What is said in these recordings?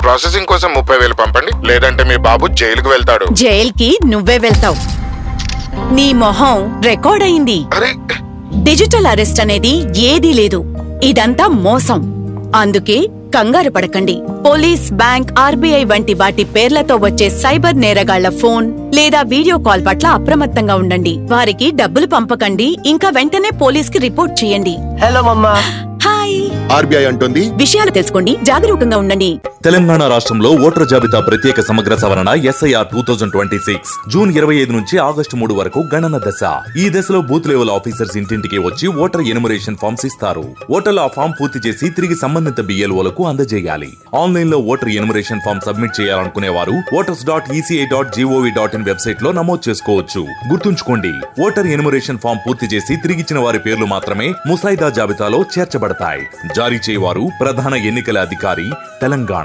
processing కోసం ముప్పై వేలు పంపండి లేదంటే మీ బాబు జైలుకు వెళ్తాడు జైల్కి నువ్వే వెళ్తావు నీ మొహం రికార్డ్ అయింది అరే డిజిటల్ అరెస్ట్ అనేది ఏదీ లేదు ఇదంతా మోసం అందుకే కంగారు పడకండి పోలీస్ బ్యాంక్ ఆర్బీఐ వంటి వాటి పేర్లతో వచ్చే సైబర్ నేరగాళ్ల ఫోన్ లేదా వీడియో కాల్ పట్ల అప్రమత్తంగా ఉండండి వారికి డబ్బులు పంపకండి ఇంకా వెంటనే పోలీస్కి రిపోర్ట్ చేయండి హలో మమ్మా హాయ్ ఆర్బీఐ అంటుంది విషయాలు తెలుసుకోండి జాగరూకంగా ఉండండి తెలంగాణ రాష్ట్రంలో ఓటర్ జాబితా ప్రత్యేక సమగ్ర సవరణ SIR two thousand twenty six June ఇరవై ఐదు నుంచి ఆగస్టు మూడు వరకు గణన దశ ఈ దశలో బూత్ లెవెల్ ఆఫీసర్స్ ఇంటింటికి వచ్చి ఓటర్ ఎనుమరేషన్ ఫామ్స్ ఇస్తారు ఓటర్లు ఆ ఫామ్ పూర్తి చేసి తిరిగి సంబంధిత బిఎల్ఓలకు అందజేయాలి ఆన్లైన్ లో ఓటర్ ఎనుమరేషన్ ఫామ్ సబ్మిట్ చేయాలనుకునే వారు voters dot ECI dot gov dot in website లో నమోదు చేసుకోవచ్చు గుర్తుంచుకోండి ఓటర్ ఎనుమరేషన్ ఫామ్ పూర్తి చేసి తిరిగిచ్చిన వారి పేర్లు మాత్రమే ముసాయిదా జాబితాలో చేర్చబడతాయి జారీ చేయవారు ప్రధాన ఎన్నికల అధికారి తెలంగాణ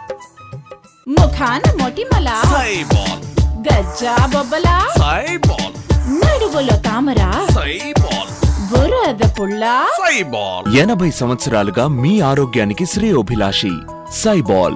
ముఖాన మొటిమల సైబాల్ గజ్జా బొబ్బల సైబాల్ నడుగులో తామర సైబాల్ బురద పుల్ల సైబాల్ ఎనభై సంవత్సరాలుగా మీ ఆరోగ్యానికి శ్రేయోభిలాషి సైబాల్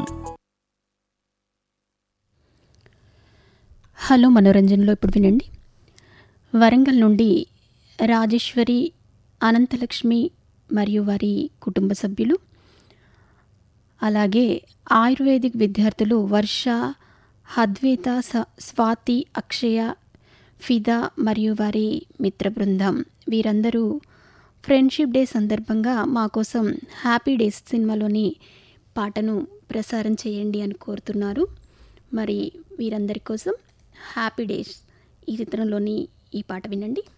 హలో మనోరంజన్లో ఇప్పుడు వినండి వరంగల్ నుండి రాజేశ్వరి అనంతలక్ష్మి మరియు వారి కుటుంబ సభ్యులు అలాగే ఆయుర్వేదిక్ విద్యార్థులు వర్ష హద్వేత స- స్వాతి అక్షయ ఫిదా మరియు వారి మిత్ర బృందం వీరందరూ ఫ్రెండ్షిప్ డే సందర్భంగా మా కోసం హ్యాపీ డేస్ సినిమాలోని పాటను ప్రసారం చేయండి అని కోరుతున్నారు మరి వీరందరి కోసం హ్యాపీ డేస్ ఈ చిత్రంలోని ఈ పాట వినండి